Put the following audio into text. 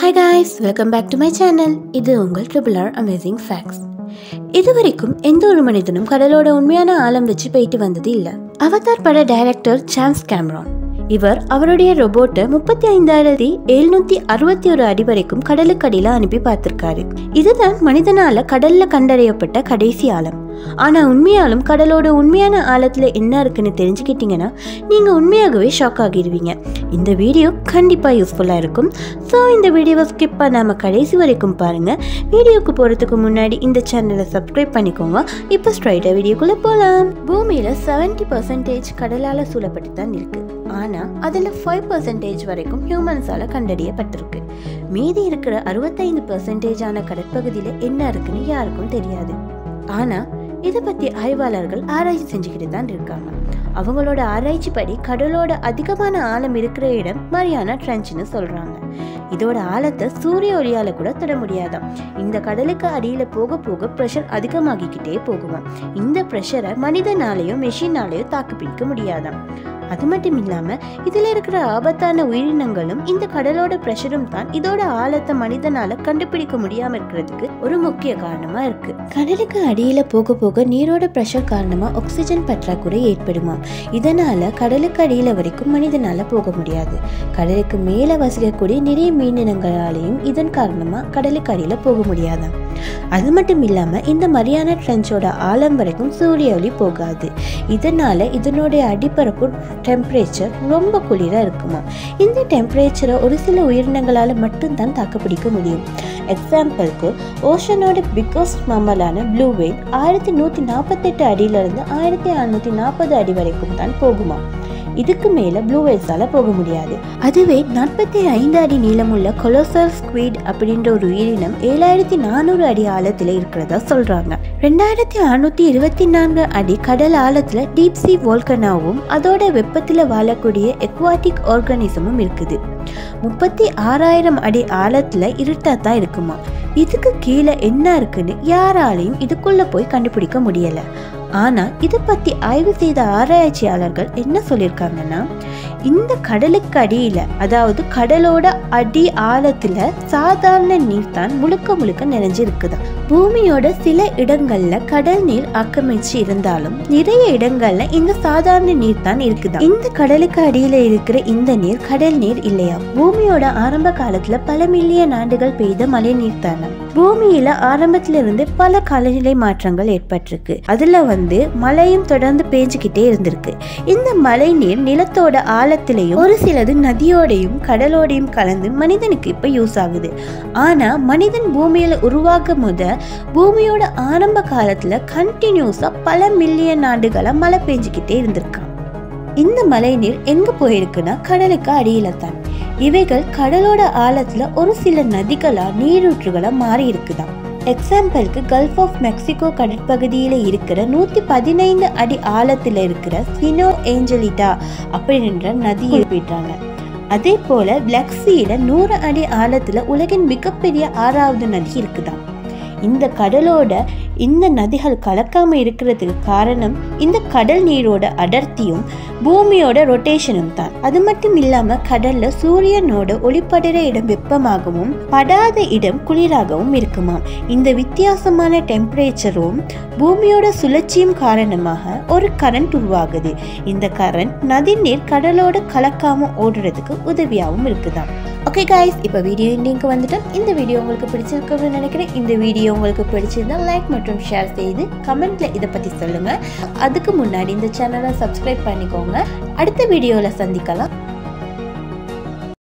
hi guys welcome back to my channel இது உங்கள் triple R amazing facts இதுவரைக்கும் எந்த ஒரு மனிதனும் கடலோட உண்மையான ஆழம் வச்சு போயிட்டு வந்தது இல்லை அவதார் பட டைரக்டர் சான்ஸ் கேம்ரான் இவர் அவருடைய ரொபோட்டை முப்பத்தி ஐந்தாயிரத்தி எழுநூத்தி அறுபத்தி ஒரு அடி வரைக்கும் கடலுக்கடியில அனுப்பி பார்த்திருக்காரு இதுதான் மனிதனால கடல்ல கண்டறியப்பட்ட கடைசி ஆழம் ஆனா உண்மையாலும் கடலோட உண்மையான ஆழத்துல என்ன இருக்குன்னு தெரிஞ்சுக்கிட்டீங்கன்னா நீங்க உண்மையாகவே ஷாக் ஆகிடுவீங்க இந்த வீடியோ கண்டிப்பா யூஸ்ஃபுல்லா இருக்கும் ஸோ இந்த வீடியோவை ஸ்கிப் பண்ணாம கடைசி வரைக்கும் பாருங்க வீடியோக்கு போறதுக்கு முன்னாடி இந்த சேனலை சப்ஸ்கிரைப் பண்ணிக்கோங்க இப்போ ஸ்ட்ரைட்டா வீடியோக்குள்ள போலாம் பூமியில செவன்டி பர்சன்டேஜ் கடலால சூழப்பட்டு தான் இருக்கு ஆனா அதுல ஃபைவ் பர்சன்டேஜ் வரைக்கும் ஹியூமன்ஸால கண்டறியப்பட்டிருக்கு மீதி இருக்கிற அறுபத்தைந்து பர்சன்டேஜ் ஆன கடற்பகுதியில என்ன இருக்குன்னு யாருக்கும் தெரியாது ஆனா இதை பத்தி ஆய்வாளர்கள் ஆராய்ச்சி செஞ்சுக்கிட்டு தான் இருக்காங்க அவங்களோட ஆராய்ச்சி படி கடலோட அதிகமான ஆழம் இருக்கிற இடம் மரியானா ட்ரென்ச்னு சொல்றாங்க இதோட ஆழத்தை சூரிய ஒளியால கூட தொட முடியாதாம் இந்த கடலுக்கு அடியில போக போக ப்ரெஷர் அதிகமாகிக்கிட்டே போகுமாம் இந்த ப்ரெஷரை மனிதனாலேயோ மெஷினாலேயோ தாக்கு பிடிக்க முடியாதாம் அது மட்டும் இல்லாம இதுல இருக்கிற ஆபத்தான உயிரினங்களும் இந்த கடலோட ப்ரெஷரும் தான் இதோட ஆழத்தை மனிதனால கண்டுபிடிக்க முடியாம இருக்கிறதுக்கு ஒரு முக்கிய காரணமா இருக்கு கடலுக்கு அடியில போக போக நீரோட ப்ரெஷர் காரணமா ஆக்சிஜன் பற்றாக்குறை ஏற்படுமா இதனால கடலுக்கு அடியில வரைக்கும் மனிதனால போக முடியாது கடலுக்கு மேல வசிக்கக்கூடிய நிறைய மீனினங்களாலையும் இதன் காரணமா கடலுக்கு அடியில போக முடியாதாம் அது மட்டும் இல்லாம இந்த மரியான ட்ரென்ச்சோட ஆழம் வரைக்கும் சூரிய ஒளி போகாது இதனால இதனுடைய அடிப்பரப்பு டெம்பரேச்சர் ரொம்ப குளிரா இருக்குமா இந்த டெம்பரேச்சரை ஒரு சில உயிரினங்களால மட்டும்தான் தாக்குப்பிடிக்க முடியும் எக்ஸாம்பிளுக்கு ஓஷனோட பிக்கஸ்ட் மம்மலான ப்ளூ வெயில் ஆயிரத்தி நூற்றி நாற்பத்தெட்டு அடியிலிருந்து ஆயிரத்தி அறுநூத்தி நாற்பது அடி வரைக்கும் தான் போகுமா இதுக்கு மேல ப்ளூ வேல்ஸால போக முடியாது அதுவே நாற்பத்தி ஐந்து அடி நீளமுள்ள கொலோசல் ஸ்குவீட் அப்படின்ற ஒரு உயிரினம் ஏழாயிரத்தி நானூறு அடி ஆழத்துல இருக்கிறதா சொல்றாங்க ரெண்டாயிரத்தி அறுநூத்தி இருபத்தி நான்கு அடி கடல் ஆழத்துல டீப் சி வோல்கனாவும் அதோட வெப்பத்துல வாழக்கூடிய எக்வாட்டிக் ஆர்கானிசமும் இருக்குது முப்பத்தி ஆறாயிரம் அடி ஆழத்துல இருட்டா தான் இருக்குமா இதுக்கு கீழே என்ன இருக்குன்னு யாராலையும் இதுக்குள்ள போய் கண்டுபிடிக்க முடியல ஆனா இதை பத்தி ஆய்வு செய்த ஆராய்ச்சியாளர்கள் என்ன சொல்லியிருக்காங்கன்னா இந்த கடலுக்கு அடியில அதாவது கடலோட அடி ஆழத்துல சாதாரண நீர் தான் முழுக்க முழுக்க நிறைஞ்சு இருக்குதா பூமியோட சில இடங்கள்ல கடல் நீர் ஆக்கிரமிச்சு இருந்தாலும் நிறைய இடங்கள்ல இந்த சாதாரண நீர் தான் இருக்குதா இந்த கடலுக்கு அடியில இருக்கிற இந்த நீர் கடல் நீர் இல்லையா பூமியோட ஆரம்ப காலத்துல பல மில்லியன் ஆண்டுகள் பெய்த மழை நீர் தானே பூமியில ஆரம்பத்துல இருந்து பல காலநிலை மாற்றங்கள் ஏற்பட்டிருக்கு அதுல வந்து மழையும் தொடர்ந்து பேஞ்சுக்கிட்டே இருந்திருக்கு இந்த மழை நீர் நிலத்தோட ஆழத்திலையும் ஒரு சிலது நதியோடையும் கடலோடையும் கலந்து மனிதனுக்கு இப்ப யூஸ் ஆகுது ஆனா மனிதன் பூமியில உருவாக்கும் முத பூமியோட ஆரம்ப காலத்துல கண்டினியூஸா பல மில்லியன் ஆண்டுகளா மழை பெஞ்சுக்கிட்டே இருந்திருக்கான் இந்த மழை நீர் எங்க போயிருக்குன்னா கடலுக்கு அடியில தான் இவைகள் கடலோட ஆழத்துல ஒரு சில நதிகளா நீரூற்றுகளா மாறி இருக்குதாம் எக்ஸாம்பிளுக்கு கல்ஃப் ஆஃப் மெக்சிகோ கடற்பகுதியில இருக்கிற நூத்தி பதினைந்து அடி ஆழத்துல இருக்கிற சினோ ஏஞ்சலிட்டா அப்படின்ற நதியை போயிட்டாங்க அதே போல பிளாக் சீல நூறு அடி ஆழத்துல உலகின் மிகப்பெரிய ஆறாவது நதி இருக்குதாம் இந்த கடலோட இந்த நதிகள் கலக்காம இருக்கிறதுக்கு காரணம் இந்த கடல் நீரோட அடர்த்தியும் பூமியோட ரொட்டேஷனும் தான் அது மட்டும் இல்லாம கடல்ல சூரியனோட ஒளிப்படுற இடம் வெப்பமாகவும் படாத இடம் குளிராகவும் இருக்குமாம் இந்த வித்தியாசமான டெம்பரேச்சரும் பூமியோட சுழற்சியும் காரணமாக ஒரு கரண்ட் உருவாகுது இந்த கரண்ட் நதி நீர் கடலோட கலக்காம ஓடுறதுக்கு உதவியாகவும் இருக்குதாம் ஓகே காய்ஸ் இப்போ வீடியோ இண்டிங்க்கு வந்துட்டோம் இந்த வீடியோ உங்களுக்கு பிடிச்சிருக்குன்னு நினைக்கிறேன் இந்த வீடியோ உங்களுக்கு பிடிச்சிருந்தா லைக் மற்றும் ஷேர் செய்து கமெண்ட்ல இதை பத்தி சொல்லுங்க அதுக்கு முன்னாடி இந்த சேனலை சப்ஸ்கிரைப் பண்ணிக்கோங்க அடுத்த வீடியோவில் சந்திக்கலாம்